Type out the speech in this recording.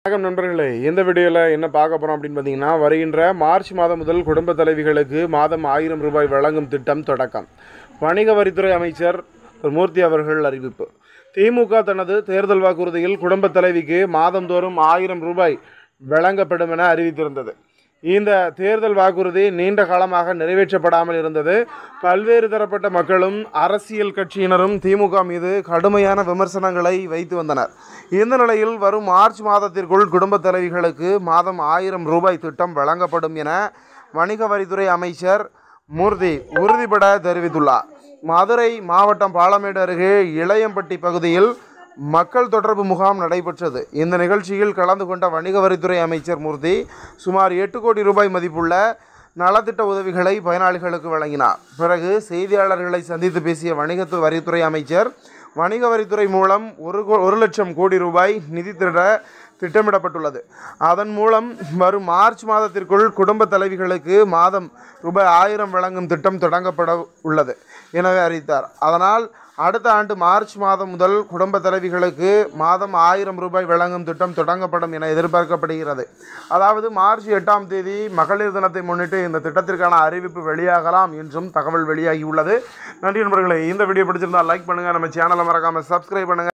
வணக்கம் நண்பர்களே இந்த வீடியோவில் என்ன பார்க்க போகிறோம் அப்படின்னு பார்த்தீங்கன்னா வருகின்ற மார்ச் மாதம் முதல் குடும்ப தலைவிகளுக்கு மாதம் ஆயிரம் ரூபாய் வழங்கும் திட்டம் தொடக்கம் வணிக வரித்துறை அமைச்சர் திரு மூர்த்தி அவர்கள் அறிவிப்பு திமுக தனது தேர்தல் வாக்குறுதியில் குடும்ப தலைவிக்கு மாதந்தோறும் ஆயிரம் ரூபாய் வழங்கப்படும் என அறிவித்திருந்தது இந்த தேர்தல் வாக்குறுதி நீண்ட காலமாக நிறைவேற்றப்படாமல் இருந்தது பல்வேறு தரப்பட்ட மக்களும் அரசியல் கட்சியினரும் திமுக மீது கடுமையான விமர்சனங்களை வைத்து வந்தனர் இந்த நிலையில் வரும் மார்ச் மாதத்திற்குள் குடும்ப தலைவிகளுக்கு மாதம் ஆயிரம் ரூபாய் திட்டம் வழங்கப்படும் என வணிக வரித்துறை அமைச்சர் மூர்த்தி உறுதிபட தெரிவித்துள்ளார் மதுரை மாவட்டம் பாலமேடு அருகே இளையம்பட்டி பகுதியில் மக்கள் தொடர்பு முகாம் நடைபெற்றது இந்த நிகழ்ச்சியில் கலந்து கொண்ட வணிக வரித்துறை அமைச்சர் மூர்த்தி சுமார் எட்டு கோடி ரூபாய் மதிப்புள்ள நலத்திட்ட உதவிகளை பயனாளிகளுக்கு வழங்கினார் பிறகு செய்தியாளர்களை சந்தித்து பேசிய வணிகத்து வரித்துறை அமைச்சர் வணிக வரித்துறை மூலம் ஒரு கோ- ஒரு லட்சம் கோடி ரூபாய் நிதி திரட்ட திட்டமிடப்பட்டுள்ளது அதன் மூலம் வரும் மார்ச் மாதத்திற்குள் குடும்ப தலைவிகளுக்கு மாதம் ரூபாய் ஆயிரம் வழங்கும் திட்டம் தொடங்கப்பட உள்ளது எனவே அறிவித்தார் அதனால் அடுத்த ஆண்டு மார்ச் மாதம் முதல் குடும்ப தலைவிகளுக்கு மாதம் ஆயிரம் ரூபாய் வழங்கும் திட்டம் தொடங்கப்படும் என எதிர்பார்க்கப்படுகிறது அதாவது மார்ச் எட்டாம் தேதி மகளிர் தினத்தை முன்னிட்டு இந்த திட்டத்திற்கான அறிவிப்பு வெளியாகலாம் என்றும் தகவல் வெளியாகியுள்ளது நன்றி நண்பர்களே இந்த வீடியோ பிடிச்சிருந்தால் லைக் பண்ணுங்கள் நம்ம சேனலை மறக்காமல் சப்ஸ்கிரைப் பண்ணுங்கள்